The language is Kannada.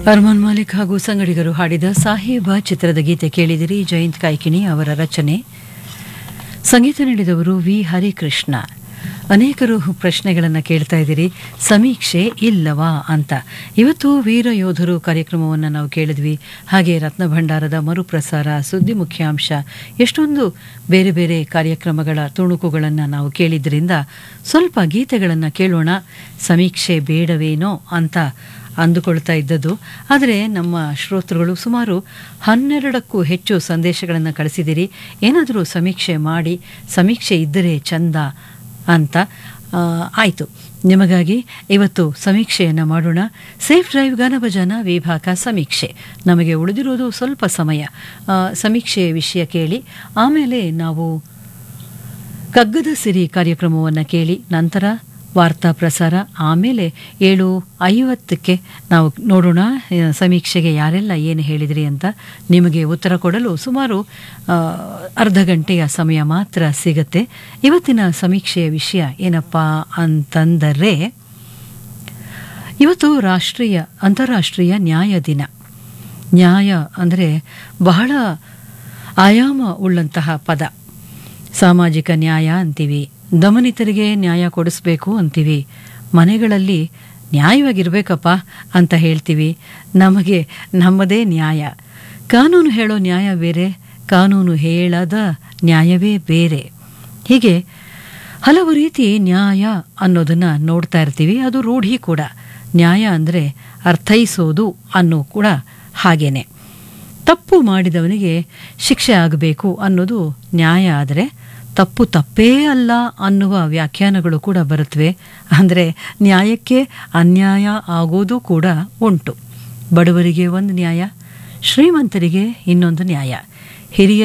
ಅರ್ಮಾನ್ ಮಾಲಿಕ್ ಹಾಗೂ ಸಂಗಡಿಗರು ಹಾಡಿದ ಸಾಹೇಬ ಚಿತ್ರದ ಗೀತೆ ಕೇಳಿದಿರಿ ಜಯಂತ್ ಕಾಯ್ಕಿಣಿ ಅವರ ರಚನೆ ಸಂಗೀತ ನೀಡಿದವರು ವಿ ಹರಿಕೃಷ್ಣ ಅನೇಕರು ಪ್ರಶ್ನೆಗಳನ್ನು ಕೇಳ್ತಾ ಇದ್ದೀರಿ ಸಮೀಕ್ಷೆ ಇಲ್ಲವಾ ಅಂತ ಇವತ್ತು ವೀರ ಯೋಧರು ಕಾರ್ಯಕ್ರಮವನ್ನು ನಾವು ಕೇಳಿದ್ವಿ ಹಾಗೆ ರತ್ನ ಭಂಡಾರದ ಮರುಪ್ರಸಾರ ಸುದ್ದಿ ಮುಖ್ಯಾಂಶ ಎಷ್ಟೊಂದು ಬೇರೆ ಬೇರೆ ಕಾರ್ಯಕ್ರಮಗಳ ತುಣುಕುಗಳನ್ನು ನಾವು ಕೇಳಿದ್ರಿಂದ ಸ್ವಲ್ಪ ಗೀತೆಗಳನ್ನು ಕೇಳೋಣ ಸಮೀಕ್ಷೆ ಬೇಡವೇನೋ ಅಂತ ಅಂದುಕೊಳ್ತಾ ಇದ್ದದ್ದು ಆದರೆ ನಮ್ಮ ಶ್ರೋತೃಗಳು ಸುಮಾರು ಹನ್ನೆರಡಕ್ಕೂ ಹೆಚ್ಚು ಸಂದೇಶಗಳನ್ನು ಕಳಿಸಿದಿರಿ ಏನಾದರೂ ಸಮೀಕ್ಷೆ ಮಾಡಿ ಸಮೀಕ್ಷೆ ಇದ್ದರೆ ಚಂದ ಅಂತ ಆಯಿತು ನಿಮಗಾಗಿ ಇವತ್ತು ಸಮೀಕ್ಷೆಯನ್ನು ಮಾಡೋಣ ಸೇಫ್ ಡ್ರೈವ್ ಗಾನಭಜನ ವಿಭಾಗ ಸಮೀಕ್ಷೆ ನಮಗೆ ಉಳಿದಿರೋದು ಸ್ವಲ್ಪ ಸಮಯ ಆ, ಸಮೀಕ್ಷೆ ವಿಷಯ ಕೇಳಿ ಆಮೇಲೆ ನಾವು ಕಗ್ಗದ ಸಿರಿ ಕಾರ್ಯಕ್ರಮವನ್ನು ಕೇಳಿ ನಂತರ ವಾರ್ತಾ ಪ್ರಸಾರ ಆಮೇಲೆ ಏಳು ಐವತ್ತಕ್ಕೆ ನಾವು ನೋಡೋಣ ಆ, ಸಮೀಕ್ಷೆಗೆ ಯಾರೆಲ್ಲ ಏನು ಹೇಳಿದ್ರಿ ಅಂತ ನಿಮಗೆ ಉತ್ತರ ಕೊಡಲು ಸುಮಾರು ಆ, ಅರ್ಧ ಗಂಟೆಯ ಸಮಯ ಮಾತ್ರ ಸಿಗತ್ತೆ ಇವತ್ತಿನ ಸಮೀಕ್ಷೆಯ ವಿಷಯ ಏನಪ್ಪ ಅಂತಂದರೆ ಇವತ್ತು ರಾಷ್ಟ್ರೀಯ ಅಂತಾರಾಷ್ಟ್ರೀಯ ನ್ಯಾಯ ದಿನ ನ್ಯಾಯ ಅಂದರೆ ಬಹಳ ಆಯಾಮ ಉಳ್ಳಂತಹ ಪದ ಸಾಮಾಜಿಕ ನ್ಯಾಯ ಅಂತೀವಿ ದಮನಿತರಿಗೆ ನ್ಯಾಯ ಕೊಡಿಸ್ಬೇಕು ಅಂತೀವಿ ಮನೆಗಳಲ್ಲಿ ನ್ಯಾಯವಾಗಿರ್ಬೇಕಪ್ಪ ಅಂತ ಹೇಳ್ತೀವಿ ನಮಗೆ ನಮ್ಮದೇ ನ್ಯಾಯ ಕಾನೂನು ಹೇಳೋ ನ್ಯಾಯ ಬೇರೆ ಕಾನೂನು ಹೇಳದ ನ್ಯಾಯವೇ ಬೇರೆ ಹೀಗೆ ಹಲವು ರೀತಿ ನ್ಯಾಯ ಅನ್ನೋದನ್ನ ನೋಡ್ತಾ ಇರ್ತೀವಿ ಅದು ರೂಢಿ ಕೂಡ ನ್ಯಾಯ ಅಂದರೆ ಅರ್ಥೈಸೋದು ಅನ್ನೋ ಕೂಡ ಹಾಗೇನೆ ತಪ್ಪು ಮಾಡಿದವನಿಗೆ ಶಿಕ್ಷೆ ಆಗಬೇಕು ಅನ್ನೋದು ನ್ಯಾಯ ಆದರೆ ತಪ್ಪು ತಪ್ಪೇ ಅಲ್ಲ ಅನ್ನುವ ವ್ಯಾಖ್ಯಾನಗಳು ಕೂಡ ಬರುತ್ತವೆ ಅಂದರೆ ನ್ಯಾಯಕ್ಕೆ ಅನ್ಯಾಯ ಆಗೋದು ಕೂಡ ಉಂಟು ಬಡವರಿಗೆ ಒಂದು ನ್ಯಾಯ ಶ್ರೀಮಂತರಿಗೆ ಇನ್ನೊಂದು ನ್ಯಾಯ ಹಿರಿಯ